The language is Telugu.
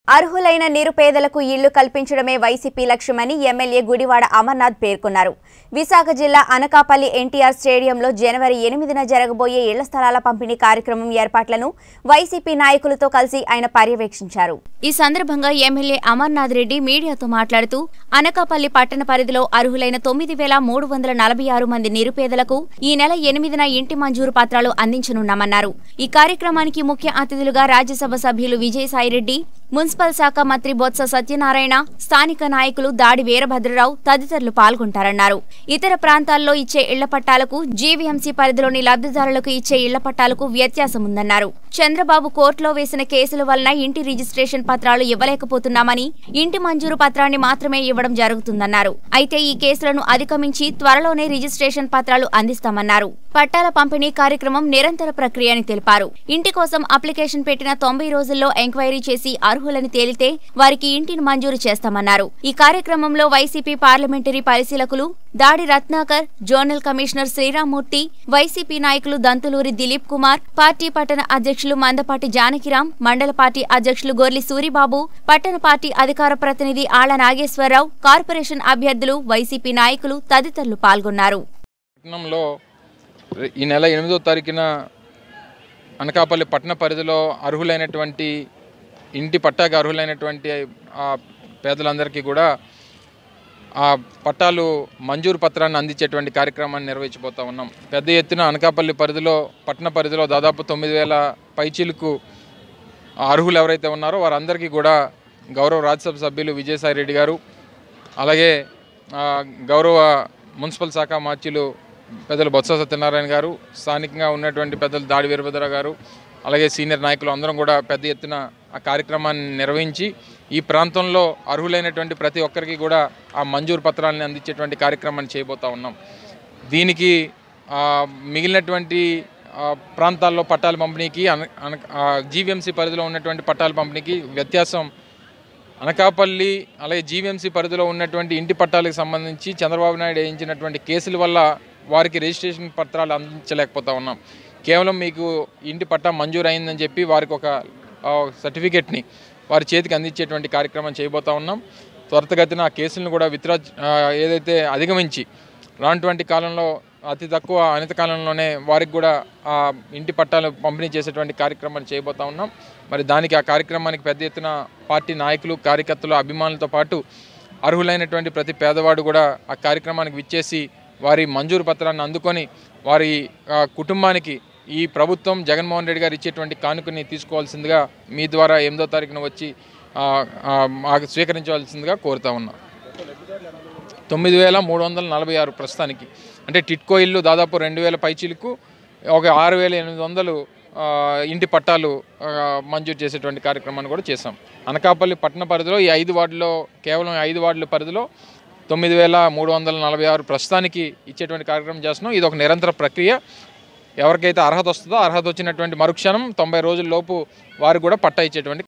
అర్హులైన నిరుపేదలకు ఇళ్లు కల్పించడమే వైసీపీ లక్ష్యమని ఎమ్మెల్యే గుడివాడ అమర్నాథ్ పేర్కొన్నారు విశాఖ జిల్లా అనకాపల్లి ఎన్టీఆర్ స్టేడియంలో జనవరి ఎనిమిదిన జరగబోయే ఇళ్ల స్థలాల పంపిణీ కార్యక్రమం ఏర్పాట్లను వైసీపీ నాయకులతో కలిసి ఆయన పర్యవేక్షించారు ఈ సందర్భంగా ఎమ్మెల్యే అమర్నాథ్ రెడ్డి మీడియాతో మాట్లాడుతూ అనకాపల్లి పట్టణ పరిధిలో అర్హులైన తొమ్మిది వేల మూడు వందల నలభై ఆరు మంది నిరుపేదలకు ఈ నెల ఎనిమిదిన ఇంటి మంజూరు పత్రాలు అందించనున్నామన్నారు ఈ కార్యక్రమానికి ముఖ్య అతిథులుగా రాజ్యసభ సభ్యులు విజయసాయిరెడ్డి మున్సిపల్ శాఖ మంత్రి బొత్స సత్యనారాయణ స్థానిక నాయకులు దాడి వీరభద్రరావు తదితరులు పాల్గొంటారన్నారు ఇతర ప్రాంతాల్లో ఇచ్చే ఇళ్ల పట్టాలకు జీవీఎంసీ పరిధిలోని లబ్ధిదారులకు ఇచ్చే ఇళ్ల పట్టాలకు వ్యత్యాసం ఉందన్నారు చంద్రబాబు కోర్టులో వేసిన కేసుల వలన ఇంటి రిజిస్ట్రేషన్ పత్రాలు ఇవ్వలేకపోతున్నామని ఇంటి మంజూరు పత్రాన్ని మాత్రమే ఇవ్వడం జరుగుతుందన్నారు అయితే ఈ కేసులను అధిగమించి త్వరలోనే రిజిస్ట్రేషన్ పత్రాలు అందిస్తామన్నారు పట్టాల పంపిణీ కార్యక్రమం నిరంతర ప్రక్రియ అని తెలిపారు ఇంటి కోసం అప్లికేషన్ పెట్టిన తొంభై రోజుల్లో ఎంక్వైరీ చేసి అర్హులని తేలితే వారికి ఇంటిని మంజూరు చేస్తామన్నారు ఈ కార్యక్రమంలో వైసీపీ పార్లమెంటరీ పరిశీలకులు దాడి రత్నాకర్ జోనల్ కమిషనర్ శ్రీరామ్మూర్తి వైసీపీ నాయకులు దంతులూరి దిలీప్ కుమార్ పార్టీ పట్టణ అధ్యక్షులు మందపాటి జానకిరాం మండల పార్టీ అధ్యక్షులు గొర్లి సూరిబాబు పట్టణ పార్టీ అధికార ప్రతినిధి ఆళ్ల నాగేశ్వరరావు కార్పొరేషన్ అభ్యర్థులు వైసీపీ నాయకులు తదితరులు పాల్గొన్నారు పట్టణంలో ఈ నెల ఎనిమిదో తారీఖున అనకాపల్లి పట్టణ పరిధిలో అర్హులైనటువంటి ఇంటి పట్టాకి అర్హులైనటువంటి ఆ పేదలందరికీ కూడా ఆ పట్టాలు మంజూరు పత్రాన్ని అందించేటువంటి కార్యక్రమాన్ని నిర్వహించబోతా ఉన్నాం పెద్ద ఎత్తున అనకాపల్లి పరిధిలో పట్టణ పరిధిలో దాదాపు తొమ్మిది వేల పైచీలకు అర్హులు ఎవరైతే ఉన్నారో వారందరికీ కూడా గౌరవ రాజ్యసభ సభ్యులు విజయసాయి రెడ్డి గారు అలాగే ఆ, గౌరవ మున్సిపల్ శాఖ మార్చిలు పెద్దలు బొత్స సత్యనారాయణ గారు స్థానికంగా ఉన్నటువంటి పెద్దలు దాడి వీరభద్ర గారు అలాగే సీనియర్ నాయకులు అందరం కూడా పెద్ద ఎత్తున ఆ కార్యక్రమాన్ని నిర్వహించి ఈ ప్రాంతంలో అర్హులైనటువంటి ప్రతి ఒక్కరికి కూడా ఆ మంజూరు పత్రాలను అందించేటువంటి కార్యక్రమాన్ని చేయబోతా ఉన్నాం దీనికి ఆ, మిగిలినటువంటి ఆ, ప్రాంతాల్లో పట్టాల పంపిణీకి అన అన జీవీఎంసీ పరిధిలో ఉన్నటువంటి పట్టాల పంపిణీకి వ్యత్యాసం అనకాపల్లి అలాగే జీవీఎంసీ పరిధిలో ఉన్నటువంటి ఇంటి పట్టాలకు సంబంధించి చంద్రబాబు నాయుడు వేయించినటువంటి కేసుల వల్ల వారికి రిజిస్ట్రేషన్ పత్రాలు అందించలేకపోతా ఉన్నాం కేవలం మీకు ఇంటి పట్టా మంజూరు అయిందని చెప్పి వారికి ఒక ఆ, సర్టిఫికెట్ని వారి చేతికి అందించేటువంటి కార్యక్రమం చేయబోతా ఉన్నాం త్వరితగతిన ఆ కేసులను కూడా విత్డ్రా ఆ, ఏదైతే అధిగమించి రానటువంటి కాలంలో అతి తక్కువ అనిత కాలంలోనే వారికి కూడా ఆ ఇంటి పట్టాలు పంపిణీ చేసేటువంటి కార్యక్రమాన్ని చేయబోతా ఉన్నాం మరి దానికి ఆ కార్యక్రమానికి పెద్ద ఎత్తున పార్టీ నాయకులు కార్యకర్తలు అభిమానులతో పాటు అర్హులైనటువంటి ప్రతి పేదవాడు కూడా ఆ కార్యక్రమానికి విచ్చేసి వారి మంజూరు పత్రాన్ని అందుకొని వారి ఆ, కుటుంబానికి ఈ ప్రభుత్వం జగన్మోహన్ రెడ్డి గారు ఇచ్చేటువంటి కానుకని తీసుకోవాల్సిందిగా మీ ద్వారా ఎనిమిదో తారీఖున వచ్చి ఆ, ఆ, మాకు స్వీకరించవలసిందిగా కోరుతా ఉన్నా తొమ్మిది వేల మూడు వందల నలభై ఆరు ప్రస్తుతానికి అంటే టిట్కో ఇల్లు దాదాపు రెండు వేల పైచీలకు ఒక ఆరు వేల ఎనిమిది వందలు ఆ, ఇంటి పట్టాలు ఆ, మంజూరు చేసేటువంటి కార్యక్రమాన్ని కూడా చేశాం అనకాపల్లి పట్టణ పరిధిలో ఈ ఐదు వార్డులో కేవలం ఈ ఐదు వార్డుల పరిధిలో తొమ్మిది వేల మూడు వందల నలభై ఆరు ప్రస్తుతానికి ఇచ్చేటువంటి కార్యక్రమం చేస్తున్నాం ఇది ఒక నిరంతర ప్రక్రియ ఎవరికైతే అర్హత వస్తుందో అర్హత వచ్చినటువంటి మరుక్షణం తొంభై రోజుల లోపు వారు కూడా పట్టా ఇచ్చేటువంటి